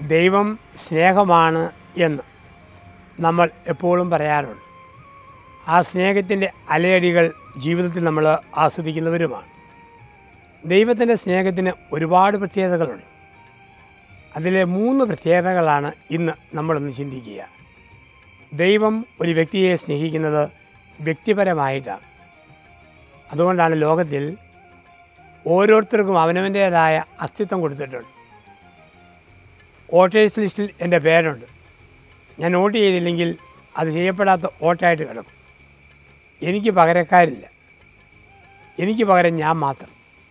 ദൈവം സ്നേഹമാണ് എന്ന് നമ്മൾ എപ്പോഴും പറയാറുണ്ട് ആ സ്നേഹത്തിൻ്റെ അലയടികൾ ജീവിതത്തിൽ നമ്മൾ ആസ്വദിക്കുന്നവരുമാണ് ദൈവത്തിൻ്റെ സ്നേഹത്തിന് ഒരുപാട് പ്രത്യേകതകളുണ്ട് അതിലെ മൂന്ന് പ്രത്യേകതകളാണ് ഇന്ന് നമ്മളൊന്ന് ചിന്തിക്കുക ദൈവം ഒരു വ്യക്തിയെ സ്നേഹിക്കുന്നത് വ്യക്തിപരമായിട്ടാണ് അതുകൊണ്ടാണ് ലോകത്തിൽ ഓരോരുത്തർക്കും അവനവൻ്റേതായ അസ്തിത്വം കൊടുത്തിട്ടുണ്ട് വോട്ടേഴ്സ് ലിസ്റ്റിൽ എൻ്റെ പേരുണ്ട് ഞാൻ വോട്ട് ചെയ്തില്ലെങ്കിൽ അത് ചെയ്യപ്പെടാത്ത വോട്ടായിട്ട് കിടക്കും എനിക്ക് പകരക്കാരില്ല എനിക്ക് പകരം ഞാൻ മാത്രം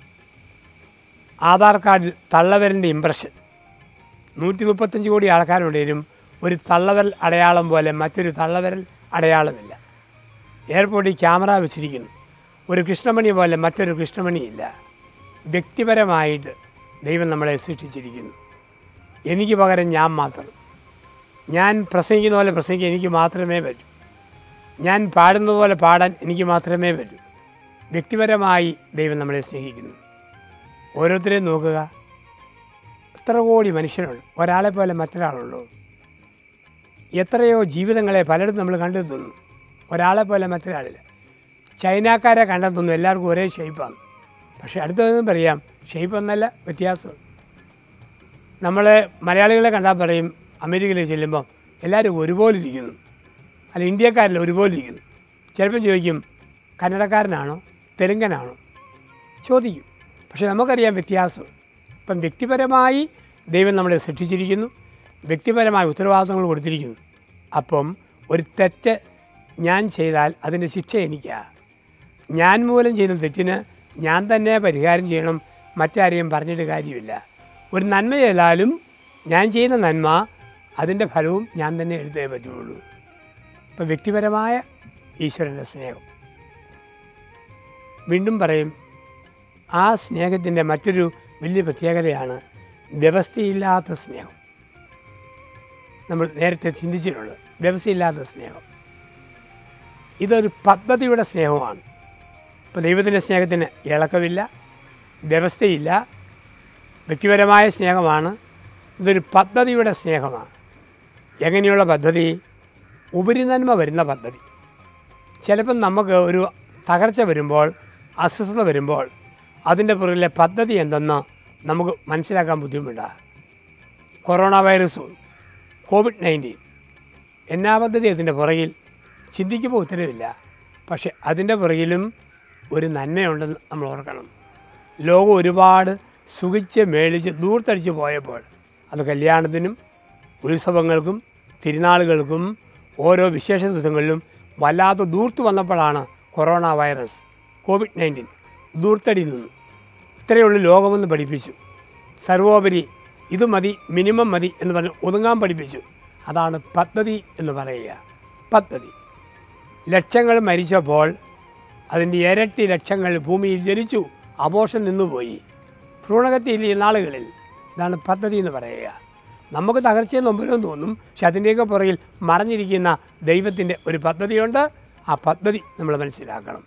ആധാർ കാർഡിൽ തള്ളവരൻ്റെ ഇമ്പ്രഷൻ നൂറ്റി മുപ്പത്തഞ്ച് കോടി ആൾക്കാരുണ്ടെങ്കിലും ഒരു തള്ളവരൽ അടയാളം പോലെ മറ്റൊരു തള്ളവരൽ അടയാളമില്ല എയർപോർട്ടിൽ ക്യാമറ വെച്ചിരിക്കുന്നു ഒരു കൃഷ്ണമണി പോലെ മറ്റൊരു കൃഷ്ണമണിയില്ല വ്യക്തിപരമായിട്ട് ദൈവം നമ്മളെ സൃഷ്ടിച്ചിരിക്കുന്നു എനിക്ക് പകരം ഞാൻ മാത്രം ഞാൻ പ്രസംഗിക്കുന്ന പോലെ പ്രസംഗിക്കാൻ എനിക്ക് മാത്രമേ പറ്റൂ ഞാൻ പാടുന്ന പോലെ പാടാൻ എനിക്ക് മാത്രമേ പറ്റൂ വ്യക്തിപരമായി ദൈവം നമ്മളെ സ്നേഹിക്കുന്നു ഓരോരുത്തരെയും നോക്കുക എത്ര കോടി മനുഷ്യരുണ്ട് ഒരാളെ പോലെ മറ്റൊരാളുള്ളൂ എത്രയോ ജീവിതങ്ങളെ പലയിടത്തും നമ്മൾ കണ്ടെത്തുന്നു ഒരാളെ പോലെ മറ്റൊരാളില്ല ചൈനക്കാരെ കണ്ടെത്തുന്നു എല്ലാവർക്കും ഒരേ ഷേപ്പാണ് പക്ഷേ അടുത്തതൊന്നും പറയാം ഷേപ്പ് എന്നല്ല വ്യത്യാസം നമ്മൾ മലയാളികളെ കണ്ടാൽ പറയും അമേരിക്കയിൽ ചെല്ലുമ്പം എല്ലാവരും ഒരുപോലെ ഇരിക്കുന്നു അല്ല ഇന്ത്യക്കാരിൽ ഒരുപോലെ ഇരിക്കുന്നു ചിലപ്പം ചോദിക്കും കന്നഡക്കാരനാണോ തെലുങ്കനാണോ ചോദിക്കും പക്ഷെ നമുക്കറിയാം വ്യത്യാസം ഇപ്പം വ്യക്തിപരമായി ദൈവം നമ്മളെ സൃഷ്ടിച്ചിരിക്കുന്നു വ്യക്തിപരമായ ഉത്തരവാദിത്തങ്ങൾ കൊടുത്തിരിക്കുന്നു അപ്പം ഒരു തെറ്റ് ഞാൻ ചെയ്താൽ അതിൻ്റെ ശിക്ഷ എനിക്കാണ് ഞാൻ മൂലം ചെയ്ത തെറ്റിന് ഞാൻ തന്നെ പരിഹാരം ചെയ്യണം മറ്റാരെയും പറഞ്ഞിട്ട് കാര്യമില്ല ഒരു നന്മ ചെയ്താലും ഞാൻ ചെയ്യുന്ന നന്മ അതിൻ്റെ ഫലവും ഞാൻ തന്നെ എഴുതേ പറ്റുള്ളൂ ഇപ്പം വ്യക്തിപരമായ ഈശ്വരൻ്റെ സ്നേഹം വീണ്ടും പറയും ആ സ്നേഹത്തിൻ്റെ മറ്റൊരു വലിയ പ്രത്യേകതയാണ് വ്യവസ്ഥയില്ലാത്ത സ്നേഹം നമ്മൾ നേരത്തെ ചിന്തിച്ചിട്ടുണ്ട് വ്യവസ്ഥയില്ലാത്ത സ്നേഹം ഇതൊരു പദ്ധതിയുടെ സ്നേഹമാണ് ഇപ്പോൾ ദൈവത്തിൻ്റെ സ്നേഹത്തിന് ഇളക്കമില്ല വ്യവസ്ഥയില്ല വ്യക്തിപരമായ സ്നേഹമാണ് ഇതൊരു പദ്ധതിയുടെ സ്നേഹമാണ് എങ്ങനെയുള്ള പദ്ധതി ഉപരിനന്മ വരുന്ന പദ്ധതി ചിലപ്പം നമുക്ക് ഒരു തകർച്ച വരുമ്പോൾ അസ്വസ്ഥത വരുമ്പോൾ അതിൻ്റെ പുറകിലെ പദ്ധതി എന്തെന്ന് നമുക്ക് മനസ്സിലാക്കാൻ ബുദ്ധിമുട്ടാണ് കൊറോണ വൈറസ് കോവിഡ് നയൻറ്റീൻ എന്നാ പദ്ധതി അതിൻ്റെ പുറകിൽ ചിന്തിക്കുമ്പോൾ ഉത്തരവില്ല പക്ഷെ അതിൻ്റെ പുറകിലും ഒരു നന്മയുണ്ടെന്ന് നമ്മൾ ഓർക്കണം ലോകം ഒരുപാട് സുഖിച്ച് മേളിച്ച് ദൂർത്തടിച്ച് പോയപ്പോൾ അത് കല്യാണത്തിനും ഉത്സവങ്ങൾക്കും തിരുനാളുകൾക്കും ഓരോ വിശേഷ ദിവസങ്ങളിലും വല്ലാതെ ദൂർത്ത് വന്നപ്പോഴാണ് കൊറോണ വൈറസ് കോവിഡ് നയൻറ്റീൻ ദൂർത്തടി നിന്നു ഇത്രയുള്ള ലോകമെന്ന് പഠിപ്പിച്ചു സർവോപരി ഇത് മതി മിനിമം മതി എന്ന് പറഞ്ഞ് ഒതുങ്ങാൻ പഠിപ്പിച്ചു അതാണ് പദ്ധതി എന്ന് പറയുക പദ്ധതി ലക്ഷങ്ങൾ മരിച്ചപ്പോൾ അതിൻ്റെ ഇരട്ടി ലക്ഷങ്ങൾ ഭൂമിയിൽ ജനിച്ചു അബോഷം നിന്നുപോയി ഭ്രൂണഹത്യയിൽ ഈ നാളുകളിൽ ഇതാണ് പദ്ധതി എന്ന് പറയുക നമുക്ക് തകർച്ചയും നൊമ്പരവും തോന്നും പക്ഷെ അതിൻ്റെയൊക്കെ പുറകിൽ മറഞ്ഞിരിക്കുന്ന ദൈവത്തിൻ്റെ ഒരു പദ്ധതിയുണ്ട് ആ പദ്ധതി നമ്മൾ മനസ്സിലാക്കണം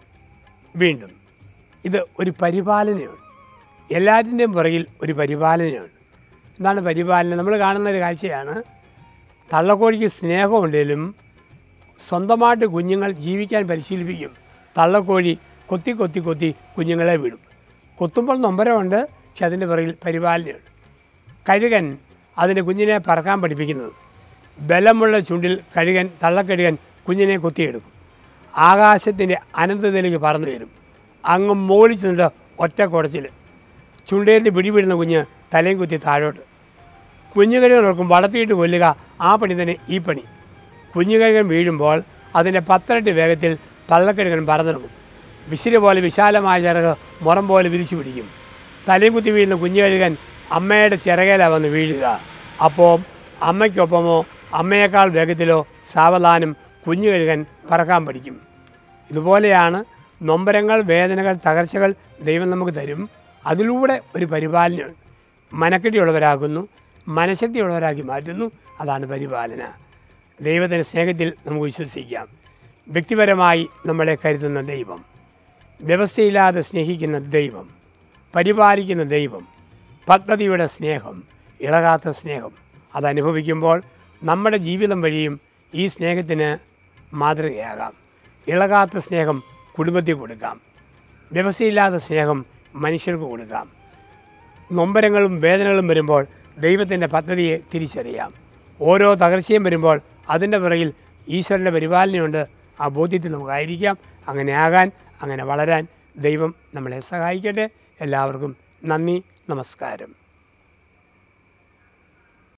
വീണ്ടും ഇത് ഒരു പരിപാലനയുണ്ട് എല്ലാറ്റിൻ്റെയും പുറകിൽ ഒരു പരിപാലനയുണ്ട് എന്താണ് പരിപാലന നമ്മൾ കാണുന്ന ഒരു കാഴ്ചയാണ് തള്ളക്കോഴിക്ക് സ്നേഹമുണ്ടെങ്കിലും സ്വന്തമായിട്ട് കുഞ്ഞുങ്ങൾ ജീവിക്കാൻ പരിശീലിപ്പിക്കും തള്ളക്കോഴി കൊത്തി കൊത്തി കൊത്തി കുഞ്ഞുങ്ങളെ വിടും കൊത്തുമ്പോൾ നൊമ്പരമുണ്ട് പക്ഷെ അതിൻ്റെ പുറകിൽ പരിപാലനയുണ്ട് കഴുകൻ അതിൻ്റെ കുഞ്ഞിനെ പറക്കാൻ പഠിപ്പിക്കുന്നത് ബലമുള്ള ചുണ്ടിൽ കഴുകൻ തള്ളക്കഴുകൻ കുഞ്ഞിനെ കൊത്തിയെടുക്കും ആകാശത്തിൻ്റെ അനന്തതയിലേക്ക് പറന്നു വരും അങ്ങ് മുകളിൽ ചെന്നിട്ട് ഒറ്റ കുടച്ചിൽ ചുണ്ടേറ്റ് പിടിപിടുന്ന കുഞ്ഞ് തലയും കുത്തി താഴോട്ട് കുഞ്ഞുകഴുകൻ ഓർക്കും വളർത്തിയിട്ട് കൊല്ലുക ആ പണി തന്നെ ഈ പണി കുഞ്ഞുകഴുകൻ വീഴുമ്പോൾ അതിൻ്റെ പത്തരട്ടി വേഗത്തിൽ തള്ളക്കഴുകൻ പറന്നിറങ്ങും വിസില് പോലെ വിശാലമായ ചിറക് മുറം പോലെ വിരിച്ചു പിടിക്കും തലയും കുത്തി വീഴുന്ന കുഞ്ഞുകഴുകൻ അമ്മയുടെ ചിറകയിലാണ് വന്ന് വീഴുക അപ്പോൾ അമ്മയ്ക്കൊപ്പമോ അമ്മയേക്കാൾ വേഗത്തിലോ സാവധാനം കുഞ്ഞുകഴുകൻ പറക്കാൻ പഠിക്കും ഇതുപോലെയാണ് നൊമ്പരങ്ങൾ വേദനകൾ തകർച്ചകൾ ദൈവം നമുക്ക് തരും അതിലൂടെ ഒരു പരിപാലനയുണ്ട് മനക്കെട്ടിയുള്ളവരാക്കുന്നു മനഃശക്തിയുള്ളവരാക്കി മാറ്റുന്നു അതാണ് പരിപാലന ദൈവത്തിൻ്റെ സ്നേഹത്തിൽ നമുക്ക് വിശ്വസിക്കാം വ്യക്തിപരമായി നമ്മളെ കരുതുന്ന ദൈവം വ്യവസ്ഥയില്ലാതെ സ്നേഹിക്കുന്ന ദൈവം പരിപാലിക്കുന്ന ദൈവം പദ്ധതിയുടെ സ്നേഹം ഇളകാത്ത സ്നേഹം അതനുഭവിക്കുമ്പോൾ നമ്മുടെ ജീവിതം വഴിയും ഈ സ്നേഹത്തിന് മാതൃകയാകാം ഇളകാത്ത സ്നേഹം കുടുംബത്തിൽ കൊടുക്കാം വ്യവസ്ഥയില്ലാത്ത സ്നേഹം മനുഷ്യർക്ക് കൊടുക്കാം നൊമ്പരങ്ങളും വേദനകളും വരുമ്പോൾ ദൈവത്തിൻ്റെ പദ്ധതിയെ തിരിച്ചറിയാം ഓരോ തകർച്ചയും വരുമ്പോൾ അതിൻ്റെ പിറകിൽ ഈശ്വരൻ്റെ പരിപാലനയുണ്ട് ആ ബോധ്യത്തിൽ നമുക്കായിരിക്കാം അങ്ങനെ ആകാൻ അങ്ങനെ വളരാൻ ദൈവം നമ്മളെ സഹായിക്കട്ടെ എല്ലാവർക്കും നന്ദി നമസ്കാരം